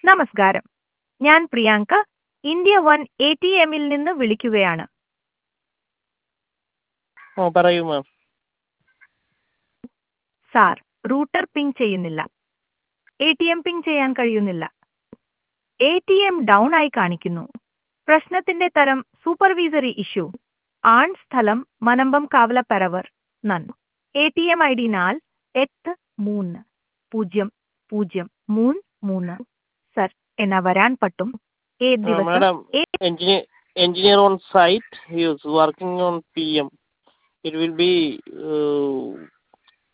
നമസ്കാരം ഞാൻ Priyanka India one A T എമ്മിൽ നിന്ന് വിളിക്കുകയാണ് ആ പറയൂ മാം സാർ റൂട്ടർ പിങ് ചെയ്യുന്നില്ല എ ടി എം പിങ് ചെയ്യാൻ കഴിയുന്നില്ല എ ടി എം ഡൗൺ ആയി കാണിക്കുന്നു പ്രശ്നത്തിന്റെ തരം സൂപ്പർവൈസറി ഇഷ്യൂ ആൺ സ്ഥലം മനമ്പം കാവലപ്പരവർ നൻ A T M I D നാൽ എട്ട് മൂന്ന് പൂജ്യം പൂജ്യം മൂന്ന് മൂന്ന് സർ എന്നാ വരാൻ പറ്റും ഏത് ദിവസം മാഡം ഏ- engineer engineer on site he is working on pm it will be uh,